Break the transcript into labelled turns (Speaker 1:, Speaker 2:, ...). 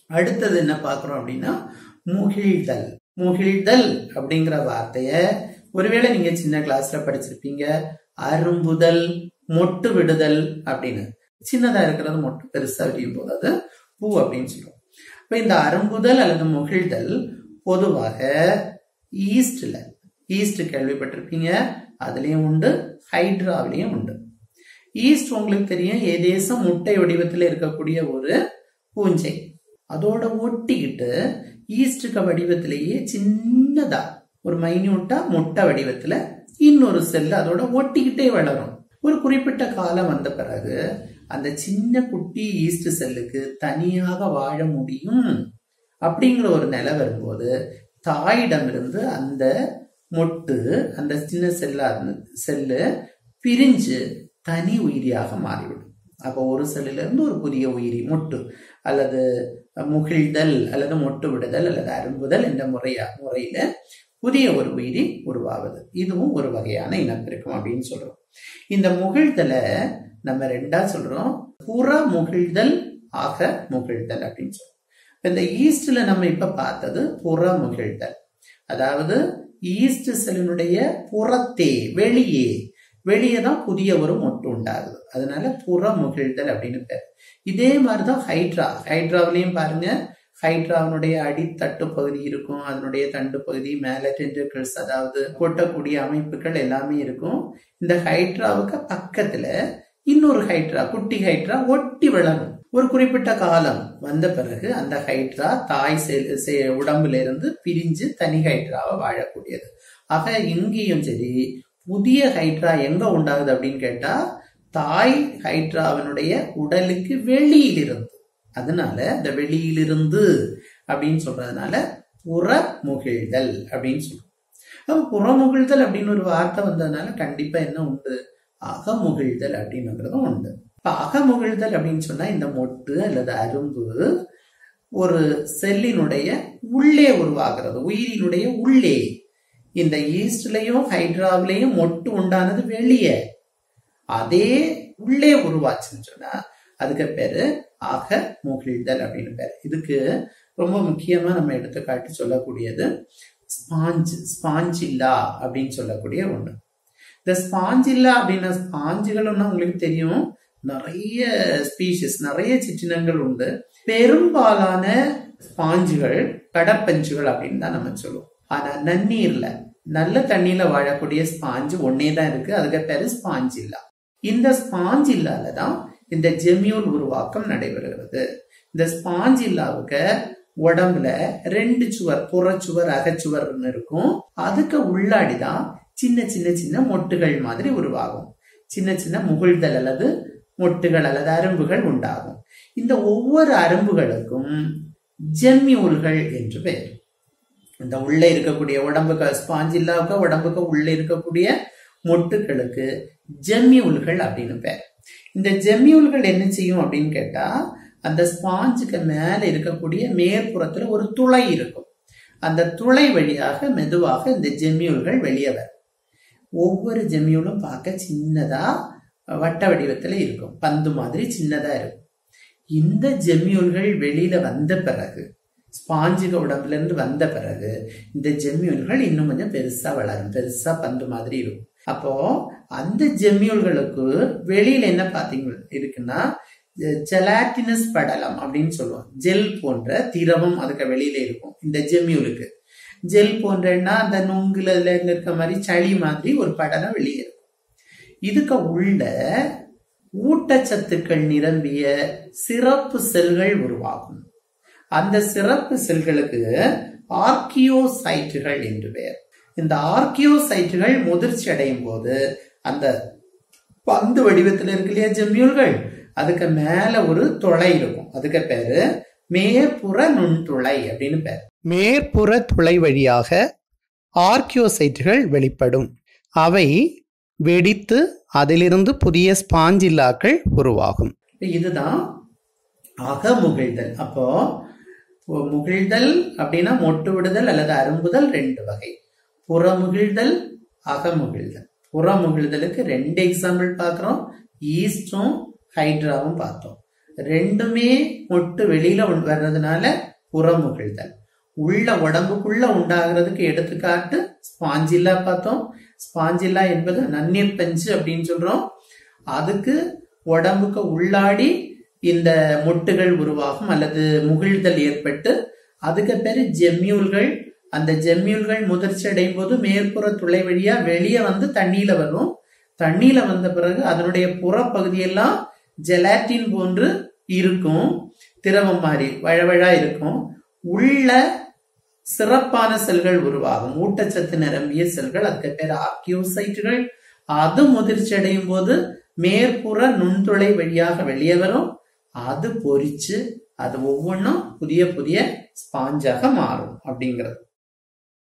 Speaker 1: அடுத்தது என்ன பார்க்கிறோம் அப்படின்னா முகிழ்தல் முகிழ்தல் அப்படிங்கிற வார்த்தைய ஒருவேளை நீங்க சின்ன கிளாஸ்ல படிச்சிருப்பீங்க அரும்புதல் மொட்டு விடுதல் அப்படின்னு சின்னதா இருக்கிறது மொட்டு பெருசா விரியும் போது அது பூ அப்படின்னு சொல்லுவோம் இப்ப இந்த அரும்புதல் அல்லது முகிழ்தல் பொதுவாக ஈஸ்ட்ல ஈஸ்ட் கேள்விப்பட்டிருப்பீங்க அதுலயும் உண்டு ஹைட்ராவிலையும் உண்டு ஈஸ்ட் உங்களுக்கு தெரியும் ஏதேசம் முட்டை வடிவத்தில் இருக்கக்கூடிய ஒரு பூஞ்சை அதோட ஒட்டிக்கிட்டு ஈஸ்டுக்க வடிவத்திலேயே சின்னதா ஒரு மைன்யூட்டா முட்டை வடிவத்துல இன்னொரு செல் அதோட ஒட்டிக்கிட்டே வளரும் ஒரு குறிப்பிட்ட காலம் வந்த பிறகு அந்த சின்ன குட்டி ஈஸ்ட் செல்லுக்கு தனியாக வாழ முடியும் அப்படிங்கிற ஒரு நிலை வரும்போது தாயிடமிருந்து அந்த மொட்டு அந்த சின்ன செல்லா செல்லு பிரிஞ்சு தனி உயிரியாக மாறிவிடும் அப்போ ஒரு செல்லுல இருந்து ஒரு புதிய உயிரி மொட்டு அல்லது முகிழ்தல் அல்லது மொட்டு விடுதல் அல்லது அரும்புதல் என்ற முறையா முறையில புதிய ஒரு உயிரி உருவாவது இதுவும் ஒரு வகையான இனப்பெருக்கம் அப்படின்னு சொல்றோம் இந்த முகிழ்தலை நம்ம ரெண்டா சொல்றோம் புற முகிழ்தல் ஆக முகிழ்தல் அப்படின்னு சொல்றோம் இந்த ஈஸ்ட்ல நம்ம இப்ப பார்த்தது புற முகிழ்தல் அதாவது ஈஸ்ட் செல்லினுடைய புறத்தே வெளியே வெளியே தான் புதிய ஒரு மொட்டு உண்டாகுது அதனால புற முகிழ்தல் அப்படின்னு பேர் இதே மாதிரிதான் ஹைட்ரா ஹைட்ராவிலையும் பாருங்க ஹைட்ராவினுடைய அடித்தட்டு பகுதி இருக்கும் அதனுடைய தண்டு பகுதி மேல டென்டக்கிள்ஸ் அதாவது கொட்டக்கூடிய அமைப்புகள் எல்லாமே இருக்கும் இந்த ஹைட்ராவுக்கு பக்கத்துல இன்னொரு ஹைட்ரா குட்டி ஹைட்ரா ஒட்டி வளரும் ஒரு குறிப்பிட்ட காலம் வந்த பிறகு அந்த ஹைட்ரா தாய் செல் உடம்புல இருந்து பிரிஞ்சு தனி ஹைட்ராவை வாழக்கூடியது ஆக இங்கேயும் சரி புதிய ஹைட்ரா எங்க உண்டாகுது அப்படின்னு கேட்டா தாய் ஹைட்ராவினுடைய உடலுக்கு வெளியிலிருந்து அதனால இந்த வெளியிலிருந்து அப்படின்னு சொல்றதுனால புறமுகிழ்தல் அப்படின்னு சொல்றோம் அப்ப புறமுகிழ்தல் அப்படின்னு ஒரு வார்த்தை வந்ததுனால கண்டிப்பா என்ன உண்டு அகமுகிழ்தல் அப்படின்னுங்கிறதும் உண்டு இப்ப அகமுகிழ்தல் அப்படின்னு சொன்னா இந்த மொட்டு அல்லது அரும்பு ஒரு செல்லினுடைய உள்ளே உருவாகிறது உயிரினுடைய உள்ளே இந்த ஈஸ்ட்லயும் ஹைட்ராவிலையும் மொட்டு உண்டானது வெளியே அதே உள்ளே உருவாச்சுன்னு சொன்னா அதுக்கு பேரு ஆக முகிழ்தல் அப்படின்னு பேரு இதுக்கு ரொம்ப முக்கியமா நம்ம எடுத்துக்காட்டு சொல்லக்கூடியது ஸ்பாஞ்ச் ஸ்பாஞ்சில்லா அப்படின்னு சொல்லக்கூடிய ஒண்ணு இந்த ஸ்பாஞ்சில்லா அப்படின்னா ஸ்பாஞ்சுகள்னா உங்களுக்கு தெரியும் நிறைய ஸ்பீஷிஸ் நிறைய சிற்றினங்கள் உண்டு பெரும்பாலான ஸ்பாஞ்சுகள் கடற்பஞ்சுகள் அப்படின்னு தான் நம்ம சொல்லுவோம் ஆனா நன்னீர்ல நல்ல தண்ணியில வாழக்கூடிய ஸ்பாஞ்சு ஒன்னே தான் இருக்கு அதுக்கு பேரு ஸ்பாஞ்சில்லா இந்த ஸ்பாஞ்சில்லால தான் இந்த ஜெமியூல் உருவாக்கம் நடைபெறுகிறது இந்த ஸ்பாஞ்சில்லாவுக்கு உடம்புல ரெண்டு சுவர் புறச்சுவர் அகச்சுவர்னு இருக்கும் அதுக்கு உள்ளாடிதான் சின்ன சின்ன சின்ன மொட்டுகள் மாதிரி உருவாகும் சின்ன சின்ன முகிழ்தல் அல்லது மொட்டுகள் அல்லது அரும்புகள் உண்டாகும் இந்த ஒவ்வொரு அரும்புகளுக்கும் ஜெம்யூல்கள் என்று பெயர் இந்த உள்ளே இருக்கக்கூடிய உடம்புக்கு ஸ்பாஞ்சில்லாவுக்கு உடம்புக்கு உள்ளே இருக்கக்கூடிய மொட்டுகளுக்கு ஜெம்யூல்கள் அப்படின்னு பேர் இந்த ஜெம்யூல்கள் என்ன செய்யும் அப்படின்னு கேட்டா அந்த ஸ்பாஞ்சுக்கு மேல இருக்கக்கூடிய மேற்புறத்துல ஒரு துளை இருக்கும் அந்த துளை வழியாக மெதுவாக இந்த ஜெம்யூல்கள் வெளியே வரும் ஒவ்வொரு ஜெம்யூலும் பார்க்க சின்னதா வட்ட வடிவத்துல இருக்கும் பந்து மாதிரி சின்னதா இருக்கும் இந்த ஜெம்யூல்கள் வெளியில வந்த பிறகு ஸ்பாஞ்சுக உடம்புல இருந்து வந்த பிறகு இந்த ஜெம்யூல்கள் இன்னும் கொஞ்சம் பெருசா வளரும் பெருசா பந்து மாதிரி இருக்கும் அப்போ அந்த ஜெம்யூல்களுக்கு வெளியில என்ன பாத்தீங்க இருக்குன்னா ஜெலாட்டினஸ் படலம் அப்படின்னு சொல்லுவோம் ஜெல் போன்ற திரவம் அதுக்கு வெளியில இருக்கும் இந்த ஜெம்யூலுக்கு ஜெல் போன்றன்னா அந்த நுங்குல இருக்க மாதிரி சளி மாதிரி ஒரு படலம் வெளியே இருக்கும் இதுக்கு உள்ள ஊட்டச்சத்துக்கள் நிரம்பிய சிறப்பு செல்கள் உருவாகும் அந்த சிறப்பு செல்களுக்கு ஆர்கியோசைட்டுகள் என்று பெயர் இந்த ஆர்கியோசைட்டுகள் முதிர்ச்சி அடையும் போது அந்த பந்து வடிவத்தில் இருக்கு இல்லையா ஜெம்யூல்கள் அதுக்கு மேல ஒரு துளை இருக்கும் அதுக்கு பேரு மேற்புற நுண்துளை அப்படின்னு பேர் மேற்புற துளை வழியாக ஆர்கியோசைட்டுகள் வெளிப்படும் அவை வெடித்து அதிலிருந்து புதிய ஸ்பாஞ்சில்லாக்கள் உருவாகும் இதுதான் அகமுகிழ்தல் அப்போ முகிழ்தல் அப்படின்னா மொட்டு விடுதல் அல்லது அரும்புதல் ரெண்டு வகை புறமுகிழ்தல் அகமுகிழ்தல் புறமுகிழ்தலுக்கு ரெண்டு எக்ஸாம்பிள் பார்க்குறோம் ஈஸ்டும் ஹைட்ராவும் பார்த்தோம் ரெண்டுமே மொட்டு வெளியில உண்- வர்றதுனால புறமுகிழ்தல் உள்ள உடம்புக்குள்ள உண்டாகிறதுக்கு எடுத்துக்காட்டு ஸ்பாஞ்சில்லா பார்த்தோம் ஸ்பாஞ்சில்லா என்பது நன்னீர் பஞ்சு அப்படின்னு சொல்றோம் அதுக்கு உடம்புக்கு உள்ளாடி இந்த மொட்டுகள் உருவாகும் அல்லது முகிழ்தல் ஏற்பட்டு அதுக்கு பேரு ஜெம்யூல்கள் அந்த ஜெம்யூல்கள் முதிர்ச்சி அடையும் போது மேற்புற துளை வழியா வெளியே வந்து தண்ணியில வரும் தண்ணியில வந்த பிறகு அதனுடைய புறப்பகுதியெல்லாம் ஜெலாட்டின் போன்று இருக்கும் திரவம் மாதிரி வழவழா இருக்கும் உள்ள சிறப்பான செல்கள் உருவாகும் ஊட்டச்சத்து நிரம்பிய செல்கள் அதுக்கு பேர் ஆக்கியோசைட்டுகள் அது முதிர்ச்சி அடையும் போது மேற்புற நுண்துளை வழியாக வெளியே வரும் அது பொரிச்சு அது ஒவ்வொன்றும் புதிய புதிய ஸ்பாஞ்சாக மாறும் அப்படிங்கிறது